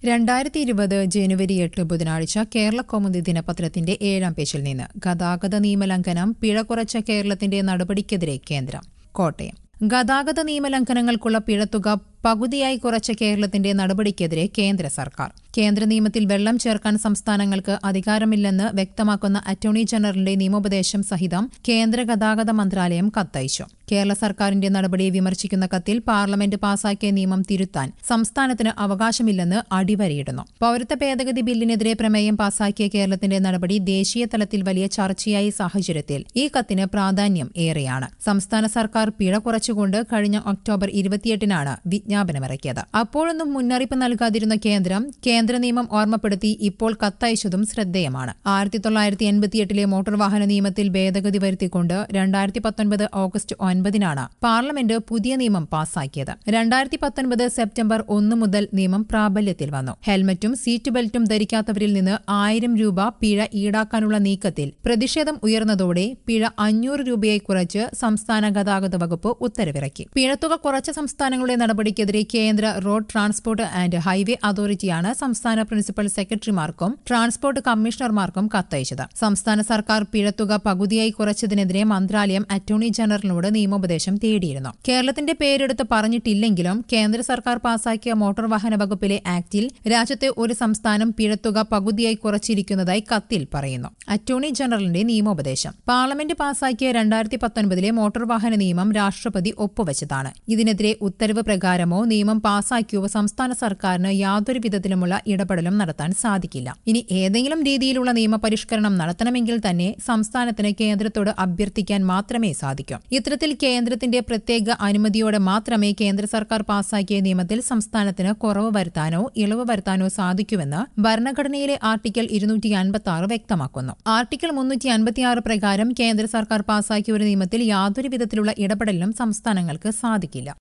രണ്ടായിരത്തി ഇരുപത് ജനുവരി എട്ട് ബുധനാഴ്ച കേരള കൗമുദി ദിനപത്രത്തിന്റെ ഏഴാം പേജിൽ നിന്ന് ഗതാഗത നിയമലംഘനം പിഴ കുറച്ച കേരളത്തിന്റെ നടപടിക്കെതിരെ കേന്ദ്രം കോട്ടയം ഗതാഗത നിയമലംഘനങ്ങൾക്കുള്ള പിഴത്തുക പകുതിയായി കുറച്ച കേരളത്തിന്റെ നടപടിക്കെതിരെ കേന്ദ്ര സർക്കാർ കേന്ദ്ര നിയമത്തിൽ വെള്ളം ചേർക്കാൻ സംസ്ഥാനങ്ങൾക്ക് അധികാരമില്ലെന്ന് വ്യക്തമാക്കുന്ന അറ്റോർണി ജനറലിന്റെ നിയമോപദേശം സഹിതം കേന്ദ്ര ഗതാഗത മന്ത്രാലയം കത്തയച്ചു കേരള സർക്കാരിന്റെ നടപടിയെ വിമർശിക്കുന്ന കത്തിൽ പാർലമെന്റ് പാസാക്കിയ നിയമം തിരുത്താൻ സംസ്ഥാനത്തിന് അവകാശമില്ലെന്ന് അടിവരയിടുന്നു പൌരത്വ ഭേദഗതി ബില്ലിനെതിരെ പ്രമേയം പാസാക്കിയ കേരളത്തിന്റെ നടപടി ദേശീയ തലത്തിൽ വലിയ ചർച്ചയായ സാഹചര്യത്തിൽ ഈ കത്തിന് പ്രാധാന്യം ഏറെയാണ് സംസ്ഥാന സർക്കാർ പിഴ കുറച്ചുകൊണ്ട് കഴിഞ്ഞ ഒക്ടോബർ ഇരുപത്തിയെട്ടിനാണ് വിജ്ഞാപനമിറക്കിയത് അപ്പോഴൊന്നും മുന്നറിയിപ്പ് നൽകാതിരുന്ന കേന്ദ്രം കേന്ദ്ര നിയമം ഓർമ്മപ്പെടുത്തി ഇപ്പോൾ കത്തയച്ചതും ശ്രദ്ധേയമാണ് ആയിരത്തി തൊള്ളായിരത്തി എൺപത്തിയെട്ടിലെ മോട്ടോർ വാഹന നിയമത്തിൽ ഭേദഗതി വരുത്തിക്കൊണ്ട് രണ്ടായിരത്തി പത്തൊൻപത് ഓഗസ്റ്റ് ഒൻപതിനാണ് പാർലമെന്റ് പുതിയ നിയമം പാസാക്കിയത് രണ്ടായിരത്തി പത്തൊൻപത് സെപ്റ്റംബർ ഒന്ന് മുതൽ നിയമം പ്രാബല്യത്തിൽ വന്നു ഹെൽമറ്റും സീറ്റ് ബെൽറ്റും ധരിക്കാത്തവരിൽ നിന്ന് ആയിരം രൂപ പിഴ ഈടാക്കാനുള്ള നീക്കത്തിൽ പ്രതിഷേധം ഉയർന്നതോടെ പിഴ അഞ്ഞൂറ് രൂപയായി കുറച്ച് സംസ്ഥാന ഗതാഗത വകുപ്പ് ഉത്തരവിറക്കി പിഴത്തുക കുറച്ച സംസ്ഥാനങ്ങളുടെ നടപടിക്കെതിരെ കേന്ദ്ര റോഡ് ട്രാൻസ്പോർട്ട് ആൻഡ് ഹൈവേ അതോറിറ്റിയാണ് സംസ്ഥാന പ്രിൻസിപ്പൽ സെക്രട്ടറിമാർക്കും ട്രാൻസ്പോർട്ട് കമ്മീഷണർമാർക്കും കത്തയച്ചത് സംസ്ഥാന സർക്കാർ പിഴത്തുക പകുതിയായി കുറച്ചതിനെതിരെ മന്ത്രാലയം അറ്റോർണി ജനറലിനോട് നിയമോപദേശം തേടിയിരുന്നു കേരളത്തിന്റെ പേരെടുത്ത് പറഞ്ഞിട്ടില്ലെങ്കിലും കേന്ദ്ര സർക്കാർ പാസാക്കിയ മോട്ടോർ വാഹന വകുപ്പിലെ ആക്ടിൽ രാജ്യത്തെ ഒരു സംസ്ഥാനം പിഴത്തുക പകുതിയായി കുറച്ചിരിക്കുന്നതായി കത്തിൽ പറയുന്നു അറ്റോർണി ജനറലിന്റെ നിയമോപദേശം പാർലമെന്റ് പാസാക്കിയ രണ്ടായിരത്തി പത്തൊൻപതിലെ മോട്ടോർ വാഹന നിയമം രാഷ്ട്രപതി ഒപ്പുവച്ചതാണ് ഇതിനെതിരെ ഉത്തരവ് പ്രകാരമോ നിയമം പാസാക്കിയോ സംസ്ഥാന സർക്കാരിന് യാതൊരു വിധത്തിലുമുള്ള ഇടപെടലും നടത്താൻ സാധിക്കില്ല ഇനി ഏതെങ്കിലും രീതിയിലുള്ള നിയമപരിഷ്കരണം നടത്തണമെങ്കിൽ തന്നെ സംസ്ഥാനത്തിന് കേന്ദ്രത്തോട് അഭ്യർത്ഥിക്കാൻ മാത്രമേ സാധിക്കൂ ഇത്തരത്തിൽ കേന്ദ്രത്തിന്റെ പ്രത്യേക അനുമതിയോടെ മാത്രമേ കേന്ദ്ര സർക്കാർ പാസാക്കിയ നിയമത്തിൽ സംസ്ഥാനത്തിന് കുറവ് വരുത്താനോ ഇളവ് വരുത്താനോ സാധിക്കുമെന്ന് ഭരണഘടനയിലെ ആർട്ടിക്കിൾ ഇരുന്നൂറ്റി അൻപത്തി ആറ് വ്യക്തമാക്കുന്നു ആർട്ടിക്കിൾ മുന്നൂറ്റി അൻപത്തിയാറ് പ്രകാരം കേന്ദ്ര സർക്കാർ പാസാക്കിയ ഒരു നിയമത്തിൽ യാതൊരു വിധത്തിലുള്ള ഇടപെടലിനും സംസ്ഥാനങ്ങൾക്ക് സാധിക്കില്ല